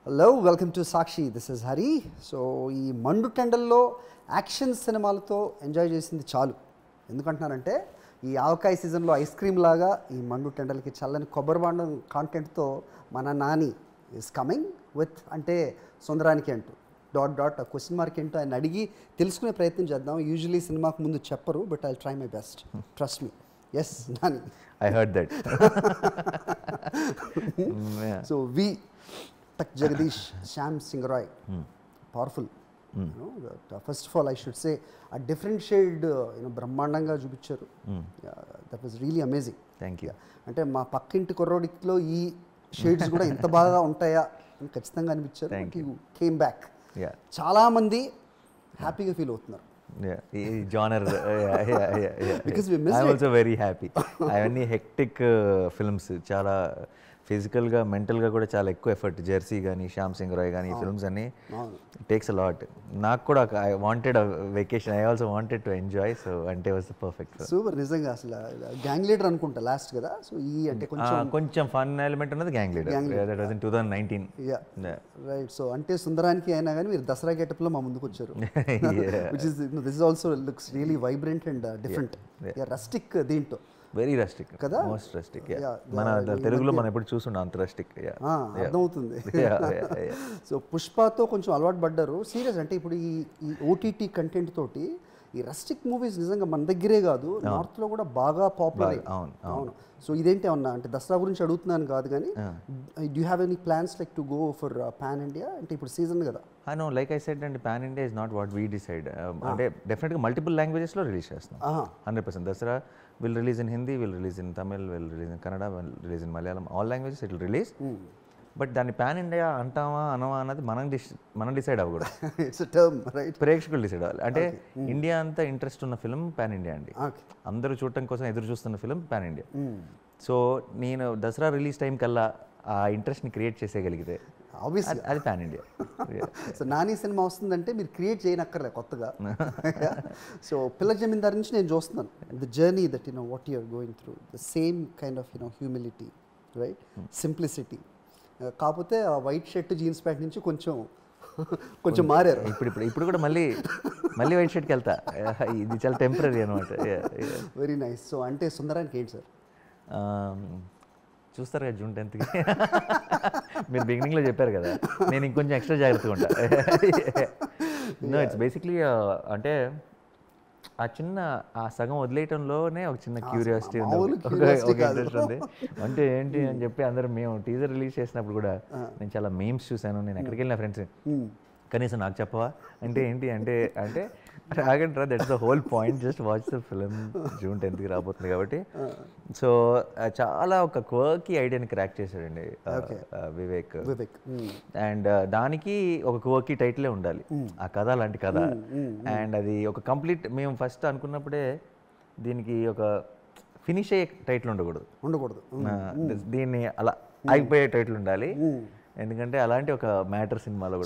Hello welcome to Sakshi this is Hari so ఈ మండు టెండల్లో action సినిమాలతో ఎంజాయ్ చేసింది చాలు ఎందుకంటున్నారంటే ఈ ఆవకాయ సీజన్లో ఐస్ క్రీమ్ లాగా ఈ మండు టెండల్కి చల్లని కొబ్బరి బాండం కాంటెంట్తో మన నాని ఇస్ కమింగ్ విత్ అంటే సుందరానికి అంటూ డాట్ డాట్ క్వశ్చన్ మార్క్ ఏంటో ఆయన అడిగి తెలుసుకునే ప్రయత్నం చేద్దాం యూజువలీ సినిమాకు ముందు చెప్పరు but I try my best trust me yes Nani I heard that. yeah. So we Tuck Jagadish Shyam Singh Roy powerful first of all I should say a different shade you know బ్రహ్మాండంగా చూపించారు that was really amazing Thank you. అంటే మా పక్కింటి కుర్రోడిలో ఈ shades కూడా ఇంత బాగా ఉంటాయా అని ఖచ్చితంగా అనిపించారు Thank you came back Yeah. చాలామంది హ్యాపీగా ఫీల్ అవుతున్నారు Yeah. ఈ genre. yeah, yeah, yeah, yeah. Because we missed I'm it. also very happy. అవన్నీ హెక్టిక్ ఫిల్మ్స్ చాలా ఫిజికల్గా మెంటల్గా కూడా చాలా ఎక్కువ ఎఫర్ట్ జెర్సీ కానీ శ్యామ్ సింగ్ రాయ్ కానీ ఈ ఫిల్మ్స్ అన్ని అవును. టేక్స్ అ లాట్ నాకు కూడా I wanted vacation I also wanted to enjoy so అంటే వాజ్ ద పర్ఫెక్ట్ సూపర్ నిజంగా అసలు గ్యాంగ్ లీడర్ అనుకుంటా లాస్ట్ కదా సో ఈ అంటే కొంచెం కొంచెం ఫన్ ఎలిమెంట్ ఉన్నది gang leader that was in two thousand nineteen yeah right so అంటే సుందరానికి అయినా కానీ మీరు దసరా గెటప్లో మా ముందుకు వచ్చారు which is this is also looks really vibrant and different rustic దీంట్లో వెరీ రస్టిక్ కదా? మోస్ట్ రస్టిక్ Yeah, మన yeah, ఈ తెలుగులో మనం ఎప్పుడు చూసుండం అంత రస్టిక్ ఆ, అర్థమవుతుంది Yeah, yeah, yeah. సో పుష్పతో కొంచెం అలవాటు పడ్డారు సీరియస్ అంటే ఇప్పుడు ఈ ఈ ఓటీటీ కంటెంట్ తోటి ఈ రస్టిక్ మూవీస్ నిజంగా మన దగ్గరే కాదు నార్త్లో కూడా బాగా పాపులర్ బాగా, అవును, అవును సో ఇదేంటి ఏమన్నా అంటే దసరా గురించి అడుగుతున్నాను కాదు కానీ do have any plans like to go for pan India అంటే ఇప్పుడు సీజన్ కదా no like I said and pan India is not what we decide అంటే డెఫినెట్గా మల్టిపుల్ లాంగ్వేజెస్లో రిలీజ్ చేస్తున్నాం ఆహా hundred percent Dasara will release in Hindi will release in Tamil will release in Kannada will release in Malayalam all languages it will release but దాన్ని pan India అంటామా అనవా అన్నది మనం డిస్ మనం డిసైడ్ అవ్వకూడదు ఇట్స్ టర్మ్ రైట్ ప్రేక్షకులు డిసైడ్ అవ్వాలి అంటే ఇండియా అంతా ఇంట్రెస్ట్ ఉన్న ఫిల్మ్ పాన్ ఇండియా అండి ఓకే అందరూ చూడటం కోసం ఎదురు చూస్తున్న ఫిల్మ్ పాన్ ఇండియా సో నేను దసరా రిలీజ్ టైం కల్లా ఆ ఇంట్రెస్ట్ని క్రియేట్ చేసేయగలిగితే ఆబ్వియస్లీ అది- అది పాన్ ఇండియా సో నాని సినిమా వస్తుందంటే మీరు క్రియేట్ చేయనక్కర్లే కొత్తగా సో పిల్ల జమీందార్ నుంచి నేను చూస్తున్నాను the journey that you know what you're going through the same kind of you know humility right simplicity కాకపోతే ఆ వైట్ షర్ట్ జీన్స్ ప్యాంట్ నుంచి కొంచెం కొంచెం మారారు ఇప్పుడు ఇప్పుడు ఇప్పుడు కూడా మళ్ళీ మళ్ళీ వైట్ షర్ట్కి వెళ్తా ఇది చాలా టెంపరీ అనమాట వెరీ నైస్ సో అంటే సుందరానికి ఏంటి సార్ చూస్తారు కదా జూన్ టెన్త్కి మీరు బిగినింగ్లో చెప్పారు కదా నేను ఇంకొంచెం ఎక్స్ట్రా జాగ్రత్తగా ఉంటా నో ఇట్స్ బేసిక్లీ అంటే ఆ చిన్న ఆ సగం వదిలేయటంలోనే ఒక చిన్న క్యూరియాసిటీ ఉంది మామూలు ఒక- curiosity ఒక కాదు. ఇంట్రెస్ట్ ఉంది అంటే ఏంటి అని చెప్పి అందరూ మేము టీజర్ రిలీజ్ చేసినప్పుడు కూడా నేను చాలా మీమ్స్ చూశాను నేను ఎక్కడికి వెళ్ళిన ఫ్రెండ్స్ కనీసం నాకు చెప్పవా అంటే ఏంటి అంటే అంటే ఆగండి రా that's the whole point just watch the film June టెన్త్కి రాబోతుంది కాబట్టి సో చాలా ఒక క్వర్కి ఐడియాని క్రాక్ చేశాడండి ఆ, ఆ, వివేక్ వివేక్ అండ్ దానికి ఒక క్వర్కి టైటిలే ఉండాలి ఆ కథ లాంటి కథ అండ్ అది ఒక కంప్లీట్ మేము ఫస్ట్ అనుకున్నప్పుడే దీనికి ఒక ఫినిష్ అయ్యే టైటిల్ ఉండకూడదు ఉండకూడదు ఆ, దీన్ని అలా ఆగిపోయే టైటిల్ ఉండాలి ఎందుకంటే అలాంటి ఒక మ్యాటర్ సినిమాలో కూడా